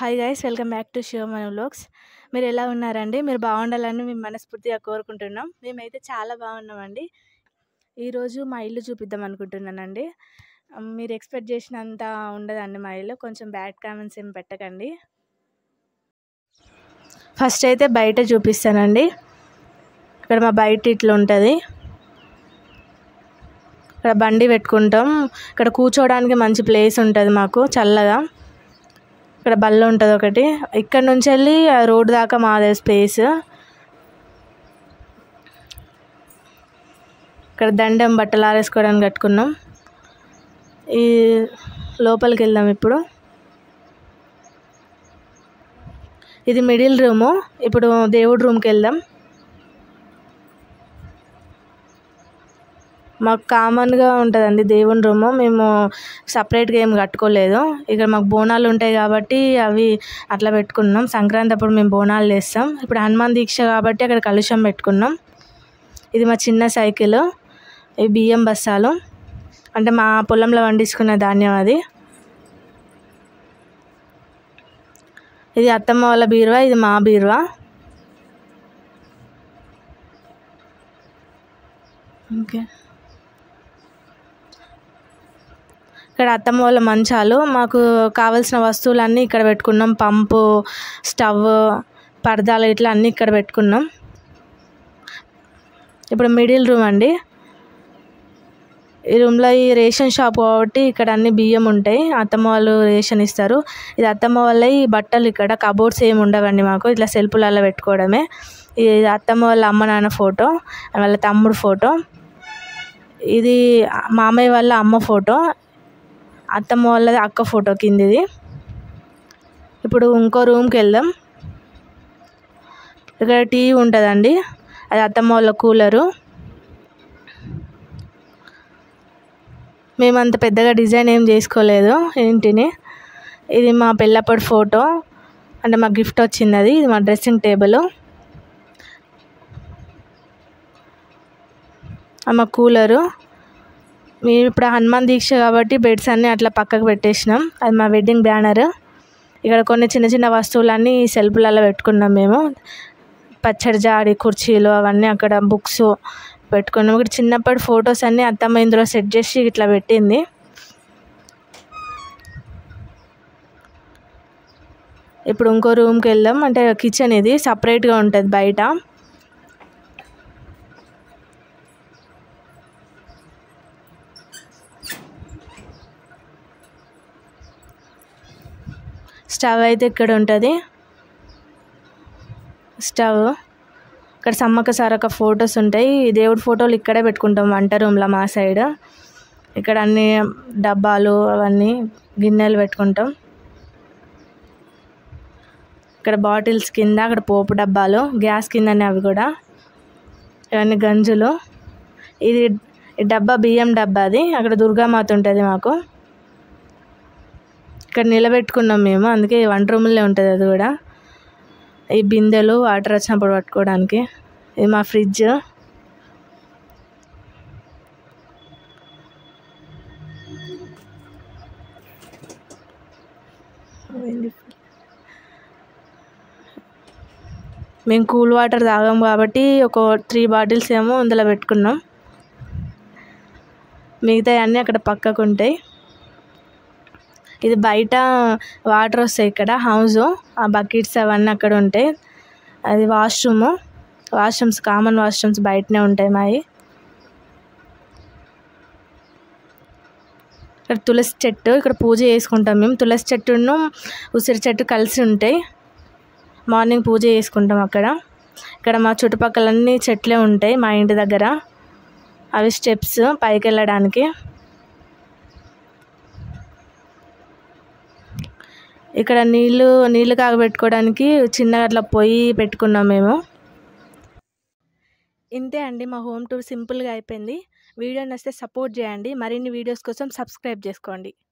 hi guys welcome back to show మన vlogs మీరు ఎలా ఉన్నారండి మీరు బాగుండాలని మేము మనస్ఫూర్తిగా కోరుకుంటున్నాం మేమైతే చాలా బాగున్నామండి ఈరోజు మా ఇల్లు చూపిద్దాం అనుకుంటున్నానండి ఆ, మీరు ఎక్స్పెక్ట్ చేసినంత ఉండదండి మా ఇల్లు కొంచెం బ్యాడ్ కామెంట్స్ ఏం పెట్టకండి ఫస్ట్ అయితే బయట చూపిస్తానండి ఇక్కడ మా బయట ఇట్లా ఉంటుంది ఇక్కడ బండి పెట్టుకుంటాం ఇక్కడ కూర్చోవడానికి మంచి ప్లేస్ ఉంటుంది మాకు చల్లగా ఇక్కడ బల్ల ఉంటుంది ఒకటి ఇక్కడ నుంచి వెళ్ళి ఆ రోడ్ దాకా మాదే స్పేస్ ఇక్కడ దండం బట్టలు ఆరేసుకోవడానికి కట్టుకున్నాం ఈ లోపలికి వెళ్దాం ఇప్పుడు ఇది మిడిల్ రూము ఇప్పుడు దేవుడి రూమ్కి వెళ్దాం మాకు కామన్గా ఉంటుందండి దేవుని రూము మేము సపరేట్గా ఏం కట్టుకోలేదు ఇక్కడ మాకు బోనాలు ఉంటాయి కాబట్టి అవి అట్లా పెట్టుకున్నాం సంక్రాంతి అప్పుడు మేము బోనాలు చేస్తాం ఇప్పుడు హనుమాన్ దీక్ష కాబట్టి అక్కడ కలుషం పెట్టుకున్నాం ఇది మా చిన్న సైకిల్ ఇవి బియ్యం బస్తాలు అంటే మా పొలంలో పండించుకున్న ధాన్యం అది ఇది అత్తమ్మ వాళ్ళ బీరువా ఇది మా బీరువా ఓకే ఇక్కడ అత్తమ్మ వాళ్ళ మంచాలు మాకు కావాల్సిన వస్తువులన్నీ ఇక్కడ పెట్టుకున్నాం పంపు స్టవ్ పరదాలు ఇట్లా అన్నీ ఇక్కడ పెట్టుకున్నాం ఇప్పుడు మిడిల్ రూమ్ అండి ఈ రూమ్లో ఈ రేషన్ షాప్ కాబట్టి ఇక్కడ అన్ని బియ్యం ఉంటాయి అత్తమ్మ వాళ్ళు రేషన్ ఇస్తారు ఇది అత్తమ్మ వాళ్ళ ఈ బట్టలు ఇక్కడ కబోర్డ్స్ ఏమి ఉండవండి మాకు ఇట్లా సెల్ఫ్లలో పెట్టుకోవడమే ఇది అత్తమ్మ వాళ్ళ అమ్మ నాన్న ఫోటో వాళ్ళ తమ్ముడు ఫోటో ఇది మామయ్య వాళ్ళ అమ్మ ఫోటో అత్తమ్మ వాళ్ళది అక్క ఫోటో కిందిది ఇప్పుడు ఇంకో రూమ్కి వెళ్దాం ఇక్కడ టీవీ ఉంటుందండి అది అత్తమ్మ వాళ్ళ కూలరు మేము అంత పెద్దగా డిజైన్ ఏం చేసుకోలేదు ఇంటిని ఇది మా పెళ్ళప్పటి ఫోటో అంటే మా గిఫ్ట్ వచ్చింది అది ఇది మా డ్రెస్సింగ్ టేబుల్ మా కూలరు మేము ఇప్పుడు హనుమాన్ దీక్ష కాబట్టి బెడ్స్ అన్నీ అట్లా పక్కకు పెట్టేసినాం అది మా వెడ్డింగ్ బ్యానర్ ఇక్కడ కొన్ని చిన్న చిన్న వస్తువులన్నీ సెల్ఫ్లలో పెట్టుకున్నాం మేము పచ్చడి జాడి కుర్చీలు అవన్నీ అక్కడ బుక్స్ పెట్టుకున్నాం ఇక్కడ చిన్నప్పటి ఫొటోస్ అన్నీ అత్తమ్మ ఇందులో సెట్ చేసి ఇట్లా పెట్టింది ఇప్పుడు ఇంకో రూమ్కి వెళ్దాం అంటే కిచెన్ ఇది సపరేట్గా ఉంటుంది బయట స్టవ్ అయితే ఇక్కడ ఉంటుంది స్టవ్ ఇక్కడ సమ్మక్క సారక్క ఫొటోస్ ఉంటాయి ఈ దేవుడి ఫోటోలు ఇక్కడే పెట్టుకుంటాం వంట రూమ్లో మా సైడ్ ఇక్కడ అన్ని డబ్బాలు అవన్నీ గిన్నెలు పెట్టుకుంటాం ఇక్కడ బాటిల్స్ కింద అక్కడ పోపు డబ్బాలు గ్యాస్ కిందనే అవి కూడా ఇవన్నీ గంజులు ఇది ఈ డబ్బా బియ్యం డబ్బా అది అక్కడ దుర్గామాత ఉంటుంది మాకు ఇక్కడ నిలబెట్టుకున్నాం మేము అందుకే వంట రూమ్లో ఉంటుంది అది కూడా ఈ బిందెలు వాటర్ వచ్చినప్పుడు పట్టుకోవడానికి ఇది మా ఫ్రిడ్జ్ మేము కూల్ వాటర్ తాగాం కాబట్టి ఒక త్రీ బాటిల్స్ ఏమో అందులో పెట్టుకున్నాం మిగతా అన్నీ అక్కడ పక్కకు ఉంటాయి ఇది బయట వాటర్ వస్తాయి ఇక్కడ హౌస్ ఆ బకెట్స్ అవన్నీ అక్కడ ఉంటాయి అది వాష్రూమ్ వాష్రూమ్స్ కామన్ వాష్రూమ్స్ బయటనే ఉంటాయి మావి ఇక్కడ తులసి చెట్టు ఇక్కడ పూజ చేసుకుంటాం మేము తులసి చెట్టును ఉసిరి చెట్టు కలిసి ఉంటాయి మార్నింగ్ పూజ చేసుకుంటాం అక్కడ ఇక్కడ మా చుట్టుపక్కలన్నీ చెట్లే ఉంటాయి మా ఇంటి దగ్గర అవి స్టెప్స్ పైకి వెళ్ళడానికి ఇక్కడ నీళ్ళు నీళ్ళు కాగబెట్టుకోవడానికి చిన్నగా అట్లా పొయ్యి పెట్టుకున్నాం మేము ఇంతే అండి మా హోమ్ టూర్ సింపుల్గా అయిపోయింది వీడియో నచ్చితే సపోర్ట్ చేయండి మరిన్ని వీడియోస్ కోసం సబ్స్క్రైబ్ చేసుకోండి